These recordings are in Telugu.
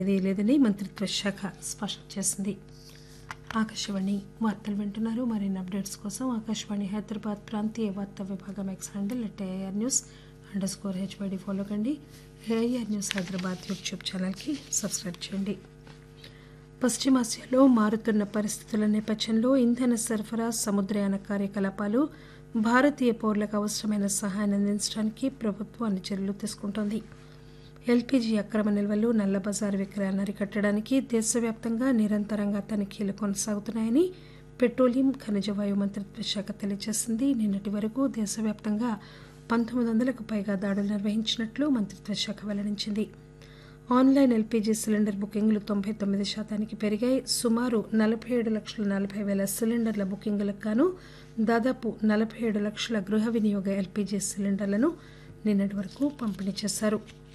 ఇది లేదని మంత్రిత్వ శాఖ స్పష్టం చేసింది ఆకాశవాణి వార్తలు వింటున్నారు మరిన్ని అప్డేట్స్ కోసం ఆకాశవాణి హైదరాబాద్ ప్రాంతీయ వార్తా విభాగం X handle at AIR news underscore HYD follow కండి ఏఐఆర్ న్యూస్ హైదరాబాద్ యూట్యూబ్ ఛానల్కి సబ్స్క్రైబ్ చేయండి పశ్చిమాసియాలో మారుతున్న పరిస్థితుల నేపథ్యంలో ఇంధన సరఫరా సముద్రయాన కార్యకలాపాలు భారతీయ పౌరులకు అవసరమైన సహాయాన్ని అందించడానికి ప్రభుత్వం అన్ని చర్యలు తీసుకుంటోంది ఎల్పీజీ అక్రమ నిల్వలు నల్లబజారు విక్రయాలను అరికట్టడానికి దేశవ్యాప్తంగా నిరంతరంగా తనిఖీలు కొనసాగుతున్నాయని పెట్రోలియం ఖనిజ వాయు మంత్రిత్వ శాఖ తెలియజేసింది నిన్నటి వరకు దేశవ్యాప్తంగా పంతొమ్మిది వందలకు పైగా దాడులు నిర్వహించినట్లు మంత్రిత్వ శాఖ వెల్లడించింది ఆన్లైన్ ఎల్పీజీ సిలిండర్ బుకింగ్లు తొంభై తొమ్మిది శాతానికి పెరిగాయి సుమారు నలభై ఏడు లక్షల నలభై వేల సిలిండర్ల బుకింగులకు గాను దాదాపు నలభై ఏడు లక్షల గృహ వినియోగ ఎల్పీజీ సిలిండర్లను నిన్నటి వరకు పంపిణీ చేశారు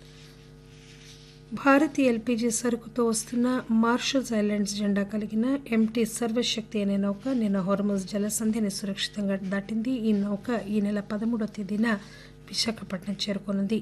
భారతీయ ఎల్పీజీ సరుకుతో వస్తున్న మార్షల్స్ ఐలాండ్స్ జెండా కలిగిన ఎంటీ సర్వశక్తి అనే నౌక నిన్న హార్మోజ్ జలసంధిని సురక్షితంగా దాటింది ఈ నౌక ఈ నెల పదమూడవ తేదీన విశాఖపట్నం చేరుకోనుంది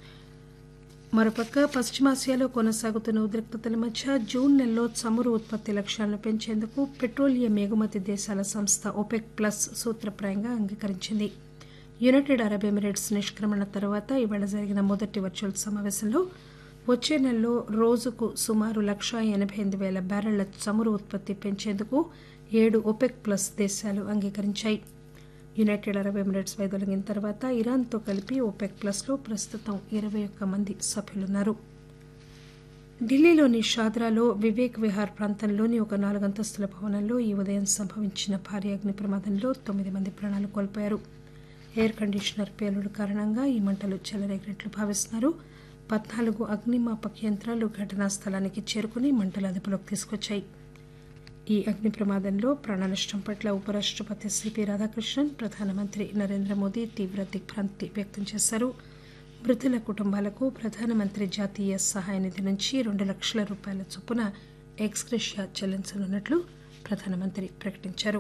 మరోపక్క పశ్చిమాసియాలో కొనసాగుతున్న ఉద్రిక్తతల మధ్య జూన్ నెలలో చమురు ఉత్పత్తి లక్ష్యాలను పెంచేందుకు పెట్రోలియం ఎగుమతి దేశాల సంస్థ ఒపెక్ ప్లస్ సూత్రప్రాయంగా అంగీకరించింది యునైటెడ్ అరబ్ ఎమిరేట్స్ నిష్క్రమణ తర్వాత ఇవాళ జరిగిన మొదటి వర్చువల్ సమావేశంలో వచ్చే నెలలో రోజుకు సుమారు లక్షా ఎనభై ఎనిమిది వేల బ్యారెళ్ల చమురు ఉత్పత్తి పెంచేందుకు ఏడు ఒపెక్ ప్లస్ దేశాలు అంగీకరించాయి యునైటెడ్ అరబ్ ఎమిరేట్స్ వైదొలిగిన తర్వాత ఇరాన్తో కలిపి ఓపెక్ ప్లస్లో ప్రస్తుతం ఇరవై ఒక్క మంది సభ్యులున్నారు ఢిల్లీలోని షాద్రాలో వివేక్ విహార్ ప్రాంతంలోని ఒక నాలుగంతస్తుల భవనంలో ఈ ఉదయం సంభవించిన భారీ అగ్ని ప్రమాదంలో తొమ్మిది మంది ప్రాణాలు కోల్పోయారు ఎయిర్ కండిషనర్ పేలుడు కారణంగా ఈ మంటలు చెలరేగినట్లు భావిస్తున్నారు పద్నాలుగు అగ్నిమాపక యంత్రాలు ఘటనా స్థలానికి చేరుకుని మంటలు అదుపులోకి తీసుకొచ్చాయి ఈ అగ్ని ప్రమాదంలో ప్రాణనష్టం పట్ల ఉపరాష్టపతి సిపి రాధాకృష్ణన్ ప్రధానమంత్రి నరేంద్ర మోదీ తీవ్ర దిగ్భ్రాంతి వ్యక్తం చేశారు మృతుల కుటుంబాలకు ప్రధానమంత్రి జాతీయ సహాయ నిధి నుంచి రెండు లక్షల రూపాయల చొప్పున ఎక్స్గ్రెషియా చెల్లించనున్నట్లు ప్రధానమంత్రి ప్రకటించారు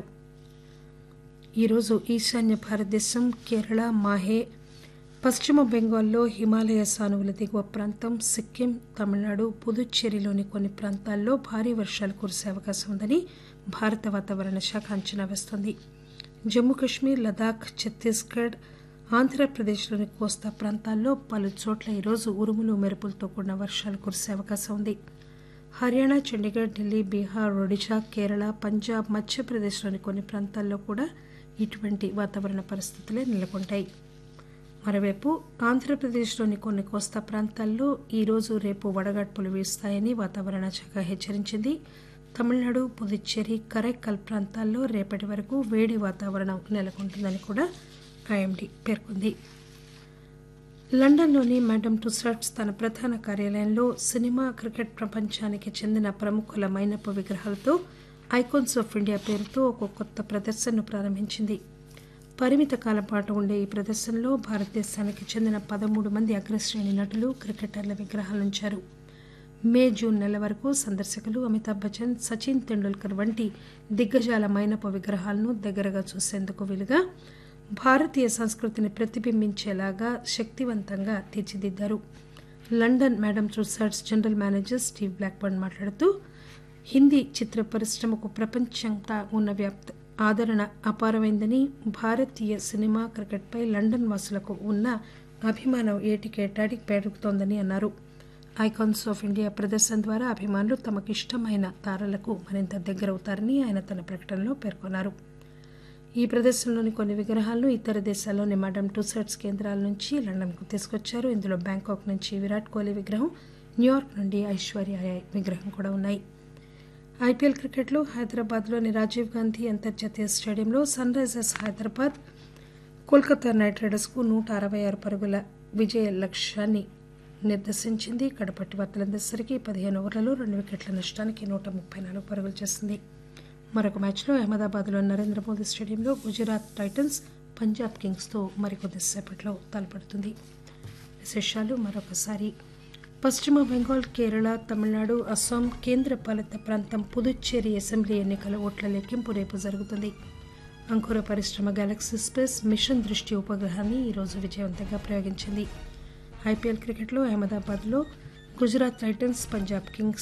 ఈరోజు ఈశాన్య భారతదేశం కేరళ మాహే పశ్చిమ బెంగాల్లో హిమాలయ సానువుల దిగువ ప్రాంతం సిక్కిం తమిళనాడు పుదుచ్చేరిలోని కొన్ని ప్రాంతాల్లో భారీ వర్షాలు కురిసే అవకాశం ఉందని భారత వాతావరణ శాఖ అంచనా వేస్తోంది జమ్మూ కశ్మీర్ లదాఖ్ ఛత్తీస్గఢ్ ఆంధ్రప్రదేశ్లోని కోస్తా ప్రాంతాల్లో పలు చోట్ల ఈరోజు ఉరుములు మెరుపులతో కూడిన వర్షాలు కురిసే అవకాశం ఉంది హర్యానా చండీగఢ్ ఢిల్లీ బీహార్ ఒడిశా కేరళ పంజాబ్ మధ్యప్రదేశ్లోని కొన్ని ప్రాంతాల్లో కూడా ఇటువంటి వాతావరణ పరిస్థితులే నెలకొంటాయి మరోవైపు ఆంధ్రప్రదేశ్లోని కొన్ని కోస్తా ప్రాంతాల్లో ఈరోజు రేపు వడగాడ్పులు వీస్తాయని వాతావరణ శాఖ హెచ్చరించింది తమిళనాడు పుదుచ్చేరి కరైక్కల్ ప్రాంతాల్లో రేపటి వరకు వేడి వాతావరణం నెలకొంటుందని కూడా ఐఎండీ పేర్కొంది లండన్లోని మేడమ్ టుసాట్స్ తన ప్రధాన కార్యాలయంలో సినిమా క్రికెట్ ప్రపంచానికి చెందిన ప్రముఖుల మైనపు విగ్రహాలతో ఐకాన్స్ ఆఫ్ ఇండియా పేరుతో ఒక కొత్త ప్రదర్శనను ప్రారంభించింది పరిమిత కాలం పాటు ఉండే ఈ ప్రదర్శనలో భారతదేశానికి చెందిన పదమూడు మంది అగ్రశ్రేణి నటులు క్రికెటర్ల విగ్రహాలుంచారు మే జూన్ నెల వరకు సందర్శకులు అమితాబ్ బచ్చన్ సచిన్ తెండూల్కర్ వంటి దిగ్గజాల మైనపు విగ్రహాలను దగ్గరగా చూసేందుకు వీలుగా భారతీయ సంస్కృతిని ప్రతిబింబించేలాగా శక్తివంతంగా తీర్చిదిద్దారు London Madame Tussauds general manager Steve Blackburn మాట్లాడుతూ హిందీ చిత్ర పరిశ్రమకు ప్రపంచంతా ఉన్న వ్యాప్త ఆదరణ అపారమైందని భారతీయ సినిమా క్రికెట్పై లండన్ వాసులకు ఉన్న అభిమానం ఏటికేటాడి పెరుగుతోందని అన్నారు ఐకాన్స్ ఆఫ్ ఇండియా ప్రదర్శన ద్వారా అభిమానులు తమకిష్టమైన తారలకు మరింత దగ్గరవుతారని ఆయన తన ప్రకటనలో పేర్కొన్నారు ఈ ప్రదర్శనలోని కొన్ని విగ్రహాలను ఇతర దేశాల్లోని మడమ్ టూసర్ట్స్ కేంద్రాల నుంచి లండన్కు తీసుకొచ్చారు ఇందులో బ్యాంకాక్ నుంచి విరాట్ కోహ్లీ విగ్రహం న్యూయార్క్ నుండి ఐశ్వర్య విగ్రహం కూడా ఉన్నాయి ఐపీఎల్ క్రికెట్లో హైదరాబాద్లోని రాజీవ్ గాంధీ అంతర్జాతీయ స్టేడియంలో Sunrisers Hyderabad Kolkata Knight రైడర్స్కు నూట అరవై ఆరు పరుగుల విజయ లక్ష్యాన్ని నిర్దేశించింది కడపట్టి వార్తలందరిసరికి పదిహేను ఓవర్లలో రెండు వికెట్ల నష్టానికి నూట ముప్పై నాలుగు పరుగులు చేసింది మరొక మ్యాచ్లో అహ్మదాబాద్లోని నరేంద్ర మోదీ స్టేడియంలో గుజరాత్ టైటన్స్ పంజాబ్ కింగ్స్తో మరికొద్దిసేపట్లో తలపడుతుంది విశేషాలు మరొకసారి పశ్చిమ బెంగాల్ కేరళ తమిళనాడు అస్సాం కేంద్ర పాలిత ప్రాంతం పుదుచ్చేరి అసెంబ్లీ ఎన్నికల ఓట్ల లెక్కింపు రేపు జరుగుతుంది అంకుర పరిశ్రమ గెలాక్సీ స్పేస్ మిషన్ దృష్టి ఉపగ్రహాన్ని ఈరోజు విజయవంతంగా ప్రయోగించింది ఐపీఎల్ క్రికెట్లో అహ్మదాబాద్లో గుజరాత్ టైటన్స్ పంజాబ్ కింగ్స్